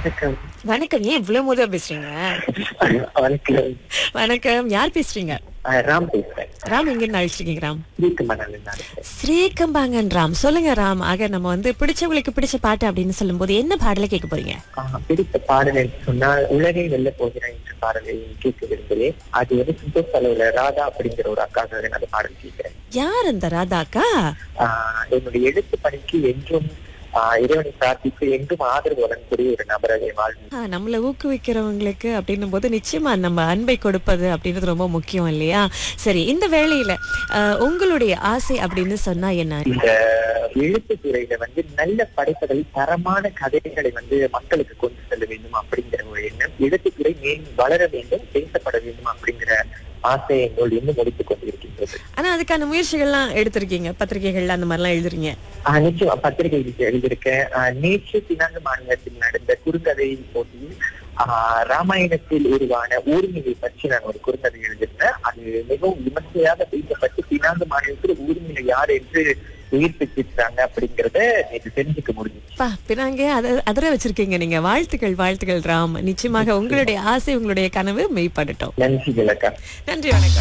வணக்கம் வணக்கம் ஏன் இவ்வளவு முதல் பேசுறீங்க வணக்கம் வணக்கம் யார் பேசுறீங்க ஆ, ராம் பேசுறேன் ராம் எங்க இருந்து அழைச்சிருக்கீங்க ராம் ஸ்ரீகமணன் இருக்கேன் ஸ்ரீகம்பாங்கன் ராம் சொல்லுங்க ராம் ஆக நம்ம வந்து பிடிச்சவங்களுக்கு பிடிச்ச பாட்டு அப்படின்னு சொல்லும்போது என்ன பாடலை கேட்க போறீங்க ஆ, பிடித்த பாடல் என்று சொன்னால் உலகை வெல்ல போகிறேன் என்ற பாடலை கேட்க விரும்புகிறேன் அது வந்து சந்தோஷ் அளவுல ராதா அப்படிங்கிற ஒரு அக்காக்காக நான் அந்த பாடல் கேட்கிறேன் யார் அந்த ராதாக்கா ஆ, என்னுடைய எழுத்து பணிக்கு என்றும் ஆ, இறைவனை பிரார்த்தித்து என்றும் ஆதரவு வழங்கக்கூடிய ஒரு நபராக என் வாழ்வில் ஆ, நம்மள ஊக்குவிக்கிறவங்களுக்கு அப்படின்னும் போது நிச்சயமா நம்ம அன்பை கொடுப்பது அப்படின்றது ரொம்ப முக்கியம் இல்லையா சரி இந்த வேளையில அஹ், உங்களுடைய ஆசை அப்படின்னு சொன்னா என்ன இந்த எழுத்து துறையில வந்து நல்ல படைப்புகளை தரமான கதைகளை வந்து மக்களுக்கு கொண்டு செல்ல வேண்டும் அப்படிங்கிற ஒரு எண்ணம் எழுத்துத்துறை மேலும் வளர வேண்டும் பேசப்பட வேண்டும் அப்படிங்கிற ஆசை எங்களோடு இன்னும் முடித்துக் கொண்டிருக்கின்றது ஆனா அதுக்கான முயற்சிகள்லாம் எடுத்திருக்கீங்க பத்திரிகைகள்ல அந்த மாதிரிலாம் எழுதுறீங்க ஆஹ் நிச்சயம் பத்திரிகைகளுக்கு எழுதியிருக்கேன் ஆஹ் நேற்று பினாங்கு மாநிலத்தில் நடந்த குறுங்கதை போட்டியில் ஆஹ் ராமாயணத்தில் உருவான ஊர்மிகை பற்றி நான் ஒரு குறுங்கதை எழுதியிருந்தேன் அது மிகவும் விமர்சையாக பேசப்பட்டு பினாங்கு மாநிலத்தில் ஊர்மிகை யார் என்று உயிர்ப்பிச்சிருக்காங்க அப்படிங்கறத நேற்று தெரிஞ்சுக்க முடிஞ்சுச்சு பா பினாங்க அத அதிர வச்சிருக்கீங்க நீங்க வாழ்த்துக்கள் வாழ்த்துக்கள் ராம் நிச்சயமாக உங்களுடைய ஆசை உங்களுடைய கனவு மெய்ப்படட்டும் நன்றி விளக்கா நன்றி வணக்கம்